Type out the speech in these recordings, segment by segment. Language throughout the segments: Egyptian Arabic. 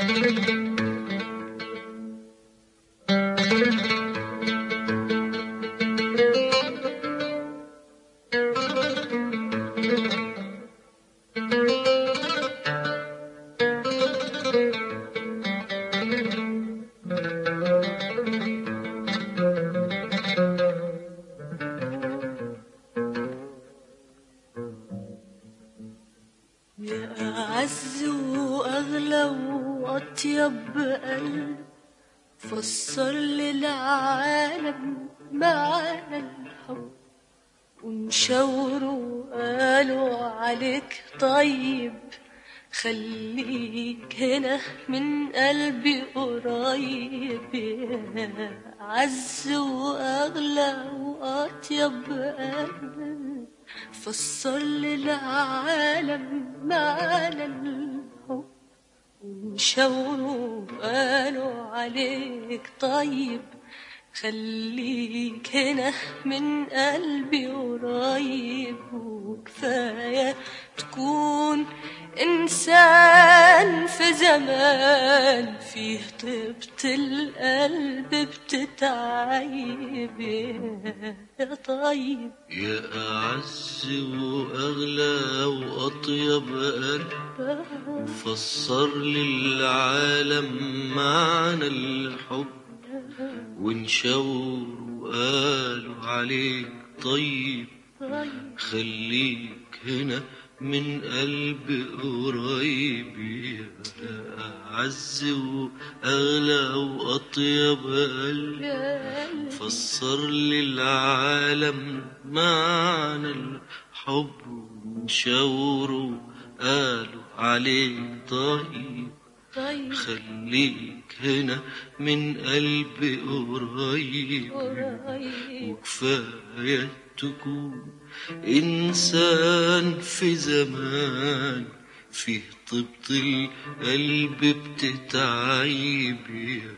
يا أعز وأغلى وأطيب قلب فسر للعالم معنى الحب ونشاوروا قالوا عليك طيب خليك هنا من قلبي قريب يا عز وأغلى وأطيب قلب فسر للعالم معنى الحب وشاوروا قالوا عليك طيب خليك هنا من قلبي قريب وكفاية تكون إنسان في زمان فيه طيبة القلب بتتعيب يا طيب يا أعز وأغلى وأطيب قلب فسر للعالم معنى الحب ونشاور وقالوا عليك طيب طيب خليك هنا من قلب قريب يا أعز وأغلى وأطيب قلب يا قلبي فسر للعالم معنى الحب وشاوروا قالوا عليك طيب طيب خليك هنا من قلب قريب قريب وكفاية تكون إنسان في زمان فيه طبط القلب بتتعيب يا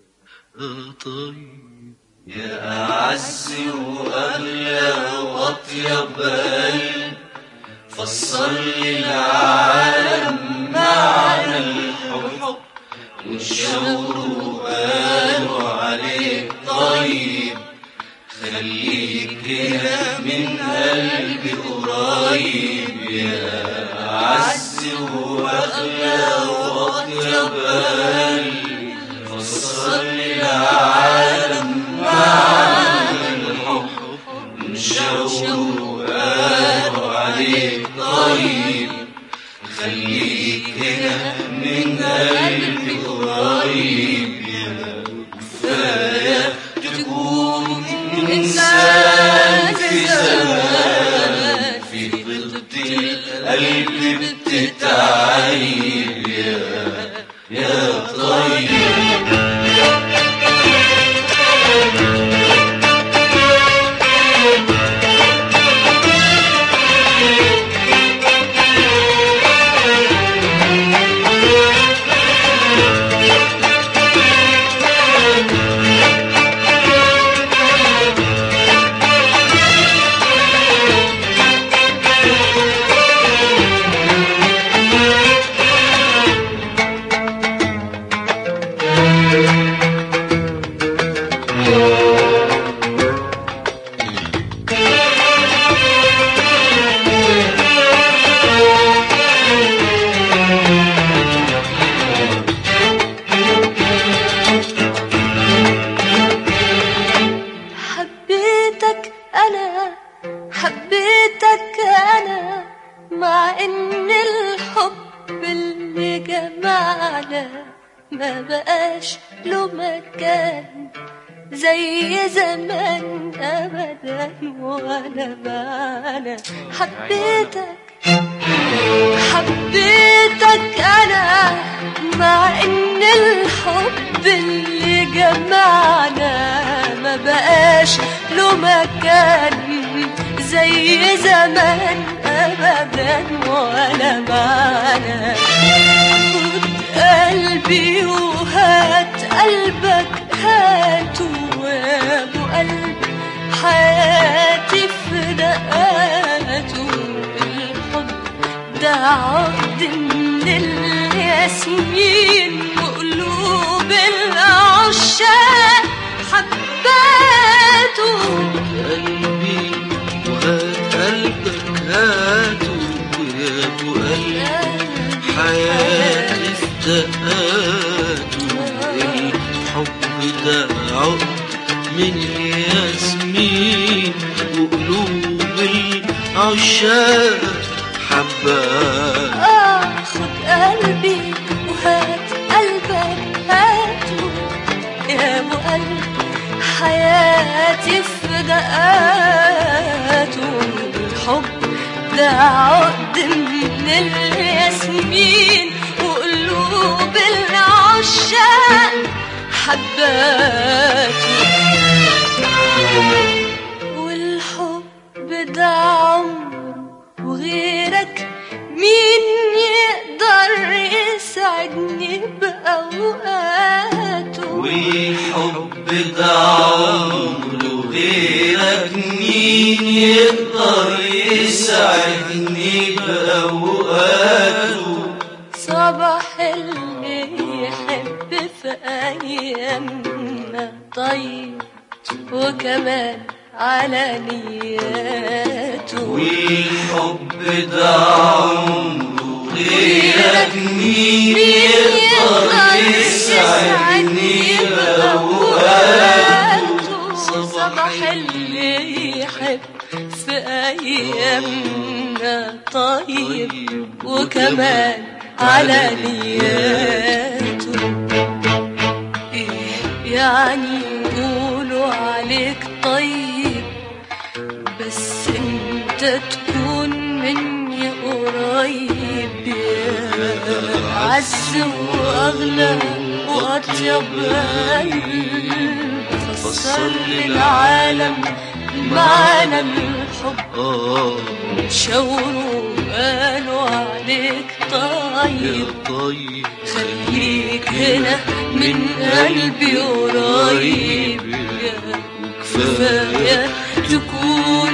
طيب يا أعز وأغلى وأطيب قلب فسر للعالم معنى الحب والشوق قالوا عليك طيب خليك هنا من قلبي قريب يا أعز وأغلى وأطيب قلب فسر للعالم معنى الحب والشوق قالوا عليك طيب خليك هنا من قلبي قريب يا كفاية تكون إنسان في زمان في ضد القلب بتتعيب يا يا طيب حبيتك أنا حبيتك أنا مع إن الحب اللي جمعنا ما بقاش له مكان زي زمان أبدا ولا معنا حبيتك حبيتك أنا مع إن الحب اللي جمعنا ما بقاش له مكان زي زمان أبدا ولا معنا خد قلبي وهات قلبك هاته يا أبو قلب حياتي في دقاته الحب ده عقد من الياسمين وقلوب العشاق حباته قلبي وهات قلبك هاته يا ابو قلبي حياتي في دقاته الحب ده عقد من الياسمين وقلوب العشاق حبات آه خد قلبي وهات قلبك هاته يا ابو قلب حياتي في دقاته الحب ده عقد من الياسمين وقلوب العشاق حباته والحب ده عمر وغيرك مين يقدر يسعدني بأوقاته والحب ده عمر وغيرك مين يقدر يسعدني بأوقاته صباح اللي يحب في أيامنا طيب وكمان على نياته والحب ده عمر وغيرك مين يقدر يسعدني بأوقاته صباح اللي يحب في أيامنا طيب وكمان على نياته إيه يعني يقولوا عليك طيب بس انت تكون مني قريب يا عز واغلى واطيب قلب فسر للعالم معنى الحب آه شاوروا قالوا عليك طيب يا طيب خليك هنا من قلبي قريب يا كفاية تكون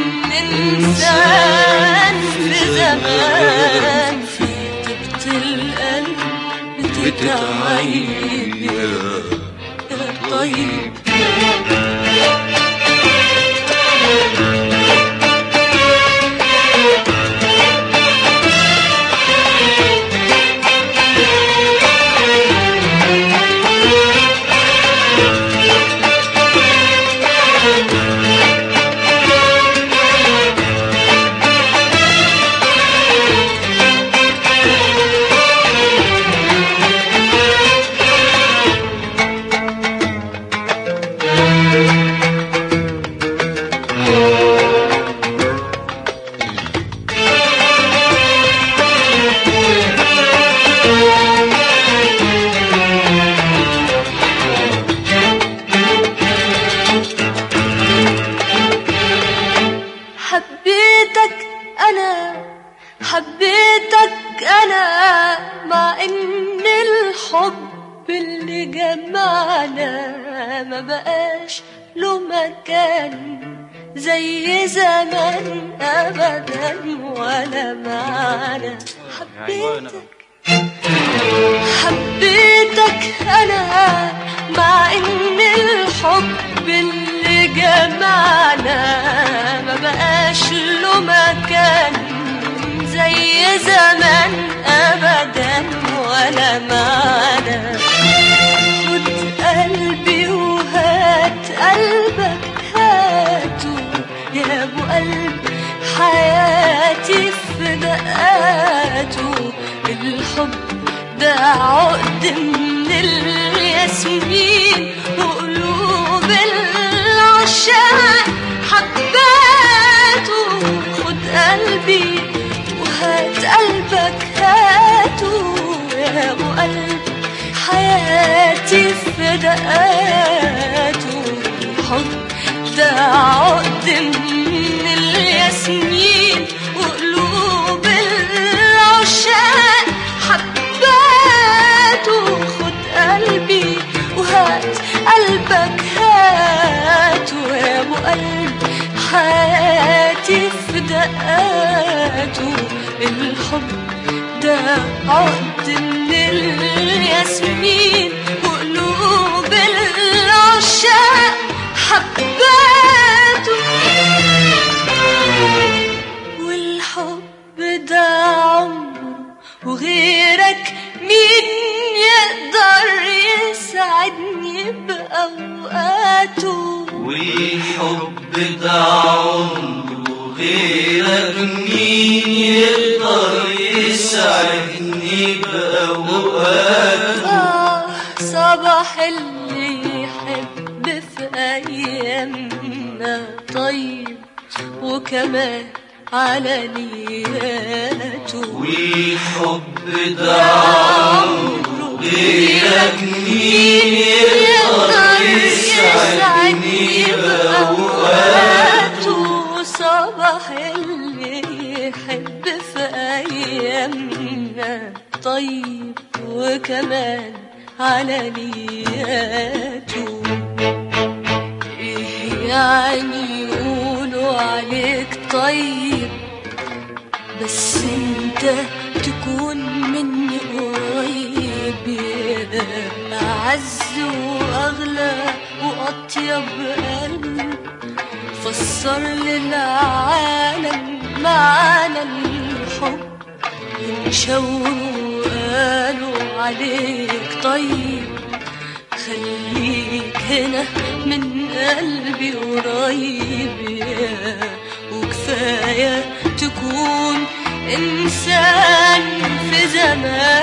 إنسان في زمان في طيبة القلب بتتعيب يا طيب حبيتك أنا حبيتك أنا مع إن الحب اللي جمعنا ما بقاش له مكان زي زمان أبدا ولا معنا حبيتك حبيتك انا مع ان الحب اللي جمعنا ما بقاش له مكان زي زمان ابدا ولا معنا خد قلبي وهات قلبك هاته يا ابو قلب حياتي في دقاته الحب ده عقد من الياسمين وقلوب العشاق حباته خد قلبي وهات قلبك هاته يا ابو قلب حياتي في دقاته الحب ده عقد من الياسمين وقلوب العشاق حباته خد قلبي وهات قلبك هاته يا ابو قلب حياتي في دقاته الحب ده عقد من الياسمين وقلوب العشاق حباته والحب ده عمره وغيرك مين يقدر يسعدني بأوقاته والحب ده عمره غيرك مين يقدر يسعدني بأوقاته آه صباح اللي يحب في أيامنا طيب وكمان على نياته والحب ده عمره غيرك مين يقدر يسعدني بأوقاته بأوقاته صباح اللي يحب في أيامنا طيب وكمان على نياته إيه يعني يقولوا عليك طيب بس انت تكون مني قريب يا أعز وأغلى وأطيب قلب فسر للعالم معنى الحب انشوروا قالوا عليك طيب خليك هنا من قلبي قريب يا وكفاية تكون إنسان في زمان